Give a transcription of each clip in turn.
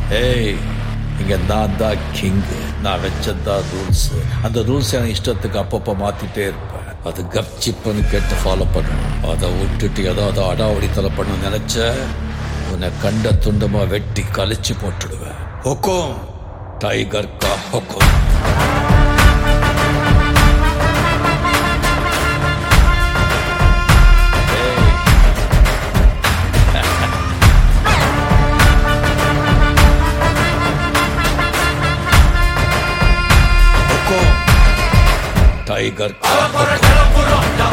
ஏய் இங்க நான் தான் கிங் நான் வச்சதான் ரூல்ஸ் அந்த ரூல்ஸ் என் இஷ்டத்துக்கு அப்பப்போ மாத்திட்டே இருப்பேன் அது கப்சிப்புன்னு கேட்டு ஃபாலோ பண்ணணும் அதை விட்டுட்டு ஏதாவது அடாவடித்தலை பண்ண நினைச்ச உன்னை கண்ட துண்டமா வெட்டி கழிச்சு போட்டுடுவேன் ஹொக்கோம் டைகர் கா ஹொக்கோம் ஹொக்கோம் டைகர் கா ஹொக்கோம்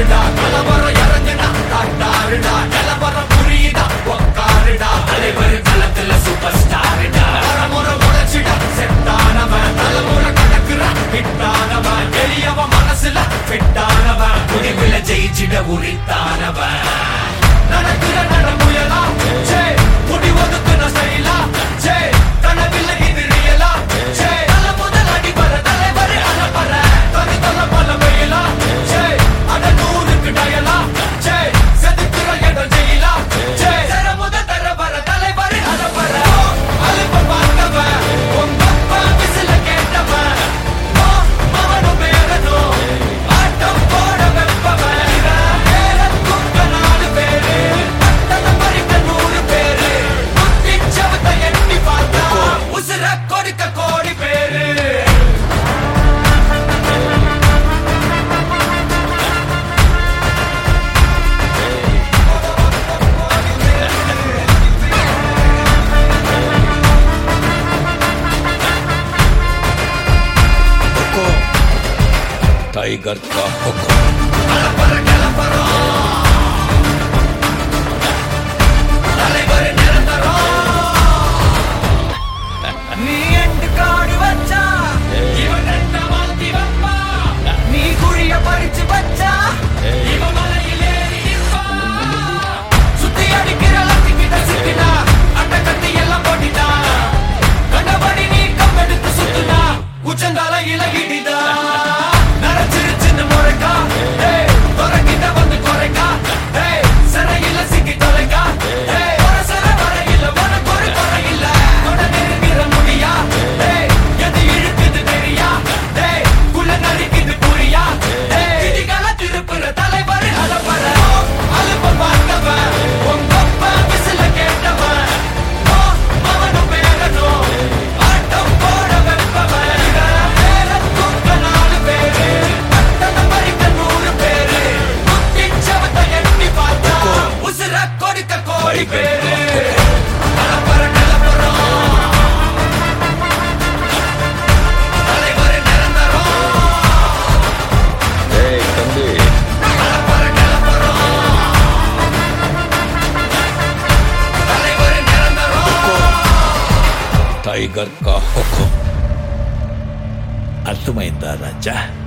ஜெயிச்சிட உரித்தானவன் நடக்கிற நடமுயலா ஜே முடி ஒதுக்குன ஸ்டைலா ஜே கனவில்லை இது ரியலா ஜே தல முதல் அடி வர தலைவர் அலப்பற தனி தல பல வெயிலா ஜே அட நூறுக்கு டயலா ஜே செதுக்குற இடம் ஜெயிலா ஜே தர முத தர வர தலைவர் அலப்பற அலுப்ப பார்த்தவன் உங்க அப்பா விசில கேட்டவன் ஓ, மவனும் பேரனும் ஆட்டம் போட வெப்பவன் பேர குக்க நாலு பேரு பட்டத பறிக்க நூறு பேரு குத்தி சவத்தை எட்டி பார்த்தா உசுர கொடுக்க கோடி பேரு ஹொக்கோம் டைகர் கா ஹொக்கோம் தலைவர் நிரந்தரம் நீ எண்டு காடு வச்சா இவன் ரெண்ட மாத்தி வைப்பா நீ குழிய பறிச்சு வச்சா இவன் மலையில் ஏறி நிற்பா சுத்தி அடிக்கிற லத்திக்கிட்ட சிக்கினா அட்ட கத்தி எல்லாம் போட்டிட்டா கண்டபடி நீ கம்பெடுத்து சுத்துனா உச்சந்தால இலகிடிதா நரைச்சிருச்சுன்னு முறைக்கா ஏய் துறக்கிட்ட வந்து குறைக்கா ஏய் சிறையில சிக்கி தொலைக்கா ஏய் ஒரு சிற வரையில உனக்கு ஒரு குறை இல்ல தொட நெருங்கிற முடியா ஏய் எது இழுக்குது தெரியா ஏய் குள்ள நரிக்குது புரியா ஏய் விதிகள திருப்புற தலைவர் அலப்பற அலுப்ப பார்த்தவன் உங்க அப்பா விசில கேட்டவன் ஓ, மவனும் பேரனும் ஆட்டம் போட வெப்பவன் பேர தூக்க நாலு பேரு பட்டத பறிக்க நூறு பேரு குத்தி சவத்தை எட்டி பார்த்தா உசுர கொடுக்க கோடி பேரு கலப்பற கலப்பறம் தலைவர் நிரந்தரம் ஏய் தம்பி கலப்பற கலப்பறம் தலைவர் நிரந்தரம் టైగర్ కా హుకుం అర్థమైందా రాజా